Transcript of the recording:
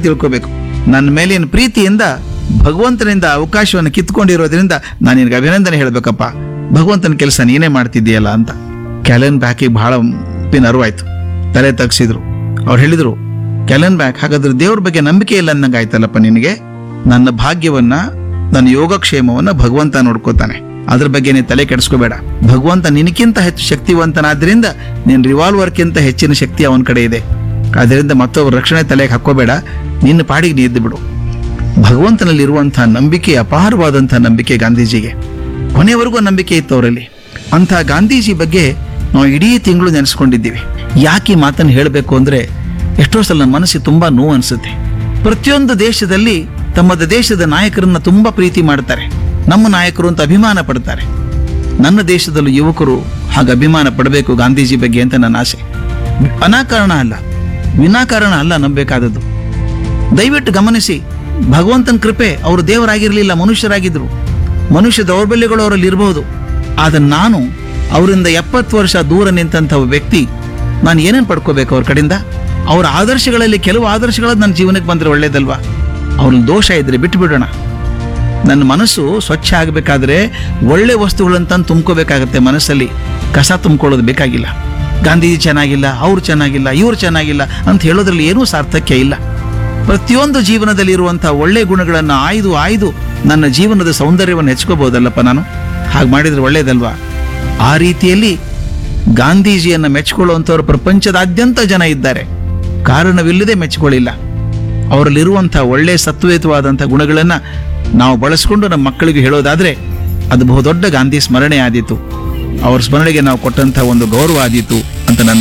ಅಂತ ತಿಳ್ಕೋಬೇಕು ನನ್ನ ಮೇಲಿನ ಪ್ರೀತಿಯಿಂದ ಭಗವಂತನಿಂದ ಅವಕಾಶವನ್ನು ಕಿತ್ಕೊಂಡಿರೋದ್ರಿಂದ ನಾನು ನಿನಗೆ ಅಭಿನಂದನೆ ಹೇಳಬೇಕಪ್ಪ ಭಗವಂತನ ಕೆಲಸ ನೀನೇ ಮಾಡ್ತಿದ್ದೀಯಲ್ಲ ಅಂತ ಕ್ಯಾಲೆನ್ ಬ್ಯಾಕಿಗೆ ಬಹಳ ಪಿನ್ ಅರಿವಾಯ್ತು ತಲೆ ತಗ್ಸಿದ್ರು ಅವ್ರು ಹೇಳಿದ್ರು ಕ್ಯಾಲೆನ್ ಬ್ಯಾಕ್ ಹಾಗಾದ್ರೆ ದೇವ್ರ ಬಗ್ಗೆ ನಂಬಿಕೆ ಇಲ್ಲ ಅನ್ನಂಗೆ ಆಯ್ತಲ್ಲಪ್ಪ ನಿನಗೆ ನನ್ನ ಭಾಗ್ಯವನ್ನ ನನ್ನ ಯೋಗಕ್ಷೇಮವನ್ನ ಭಗವಂತ ನೋಡ್ಕೋತಾನೆ ಅದ್ರ ಬಗ್ಗೆ ನೀನು ತಲೆ ಕೆಡಿಸ್ಕೋಬೇಡ ಭಗವಂತ ನಿನಕ್ಕಿಂತ ಹೆಚ್ಚು ಶಕ್ತಿವಂತನಾದ್ರಿಂದ ನಿನ್ನ ರಿವಾಲ್ವರ್ಕ್ಕಿಂತ ಹೆಚ್ಚಿನ ಶಕ್ತಿ ಅವನ ಕಡೆ ಇದೆ ಅದರಿಂದ ಮತ್ತೊಬ್ಬರ ರಕ್ಷಣೆ ತಲೆಗೆ ಹಾಕೋಬೇಡ ನಿನ್ನ ಪಾಡಿಗೆ ನೀ ಇದ್ದು ಬಿಡು ಭಗವಂತನಲ್ಲಿರುವಂತಹ ನಂಬಿಕೆ ಅಪಾರವಾದಂತಹ ನಂಬಿಕೆ ಗಾಂಧೀಜಿಗೆ ಕೊನೆವರೆಗೂ ನಂಬಿಕೆ ಇತ್ತು ಅವರಲ್ಲಿ ಅಂತಹ ಗಾಂಧೀಜಿ ಬಗ್ಗೆ ನಾವು ಇಡೀ ತಿಂಗಳು ನೆನೆಸ್ಕೊಂಡಿದ್ದೀವಿ ಯಾಕೆ ಈ ಮಾತನ್ನು ಹೇಳಬೇಕು ಅಂದ್ರೆ ಎಷ್ಟೋ ಸಲ ನನ್ನ ಮನಸ್ಸಿಗೆ ತುಂಬಾ ನೋವು ಅನಿಸುತ್ತೆ ಪ್ರತಿಯೊಂದು ದೇಶದಲ್ಲಿ ತಮ್ಮ ದೇಶದ ನಾಯಕರನ್ನ ತುಂಬಾ ಪ್ರೀತಿ ಮಾಡ್ತಾರೆ ನಮ್ಮ ನಾಯಕರು ಅಂತ ಅಭಿಮಾನ ಪಡ್ತಾರೆ ನನ್ನ ದೇಶದಲ್ಲೂ ಯುವಕರು ಹಾಗೆ ಅಭಿಮಾನ ಪಡಬೇಕು ಗಾಂಧೀಜಿ ಬಗ್ಗೆ ಅಂತ ನನ್ನ ಆಸೆ ಅನಾಕಾರಣ ಅಲ್ಲ ವಿನಾಕಾರಣ ಅಲ್ಲ ನಂಬೇಕಾದದ್ದು ದಯವಿಟ್ಟು ಗಮನಿಸಿ ಭಗವಂತನ ಕೃಪೆ ಅವರು ದೇವರಾಗಿರಲಿಲ್ಲ ಮನುಷ್ಯರಾಗಿದ್ರು ಮನುಷ್ಯ ದೌರ್ಬಲ್ಯಗಳು ಅವರಲ್ಲಿ ಇರಬಹುದು ಆದರೆ ನಾನು ಅವರಿಂದ ಎಪ್ಪತ್ತು ವರ್ಷ ದೂರ ನಿಂತಹ ವ್ಯಕ್ತಿ ನಾನು ಏನೇನು ಪಡ್ಕೋಬೇಕು ಅವ್ರ ಕಡೆಯಿಂದ ಅವರ ಆದರ್ಶಗಳಲ್ಲಿ ಕೆಲವು ಆದರ್ಶಗಳು ನನ್ನ ಜೀವನಕ್ಕೆ ಬಂದರೆ ಒಳ್ಳೇದಲ್ವಾ ಅವ್ರಲ್ಲಿ ದೋಷ ಇದ್ರೆ ಬಿಟ್ಟು ಬಿಡೋಣ ನನ್ನ ಮನಸ್ಸು ಸ್ವಚ್ಛ ಆಗಬೇಕಾದ್ರೆ ಒಳ್ಳೆ ವಸ್ತುಗಳಂತ ತುಂಬ್ಕೋಬೇಕಾಗತ್ತೆ ಮನಸ್ಸಲ್ಲಿ ಕಸ ತುಂಬ್ಕೊಳ್ಳೋದು ಬೇಕಾಗಿಲ್ಲ ಗಾಂಧೀಜಿ ಚೆನ್ನಾಗಿಲ್ಲ ಅವ್ರು ಚೆನ್ನಾಗಿಲ್ಲ ಇವ್ರು ಚೆನ್ನಾಗಿಲ್ಲ ಅಂತ ಹೇಳೋದ್ರಲ್ಲಿ ಏನೂ ಸಾರ್ಥಕ್ಯ ಇಲ್ಲ ಪ್ರತಿಯೊಂದು ಜೀವನದಲ್ಲಿ ಇರುವಂತಹ ಒಳ್ಳೆ ಗುಣಗಳನ್ನು ಆಯ್ದು ಆಯ್ದು ನನ್ನ ಜೀವನದ ಸೌಂದರ್ಯವನ್ನು ಹೆಚ್ಕೋಬಹುದಲ್ಲಪ್ಪ ನಾನು ಹಾಗೆ ಮಾಡಿದ್ರೆ ಒಳ್ಳೇದಲ್ವಾ ಆ ರೀತಿಯಲ್ಲಿ ಗಾಂಧೀಜಿಯನ್ನು ಮೆಚ್ಚಿಕೊಳ್ಳುವಂಥವ್ರು ಪ್ರಪಂಚದಾದ್ಯಂತ ಜನ ಇದ್ದಾರೆ ಕಾರಣವಿಲ್ಲದೆ ಮೆಚ್ಚಿಕೊಳ್ಳಿಲ್ಲ ಅವರಲ್ಲಿರುವಂತಹ ಒಳ್ಳೆ ಸತ್ವಯುತವಾದಂಥ ಗುಣಗಳನ್ನು ನಾವು ಬಳಸ್ಕೊಂಡು ನಮ್ಮ ಮಕ್ಕಳಿಗೆ ಹೇಳೋದಾದ್ರೆ ಅದು ಬಹುದೊಡ್ಡ ಗಾಂಧಿ ಸ್ಮರಣೆ ಆದೀತು ಅವ್ರ ಸ್ಮರಣೆಗೆ ನಾವು ಕೊಟ್ಟಂತಹ ಒಂದು ಗೌರವ ಆದೀತು ಅಂತ ನನ್ನ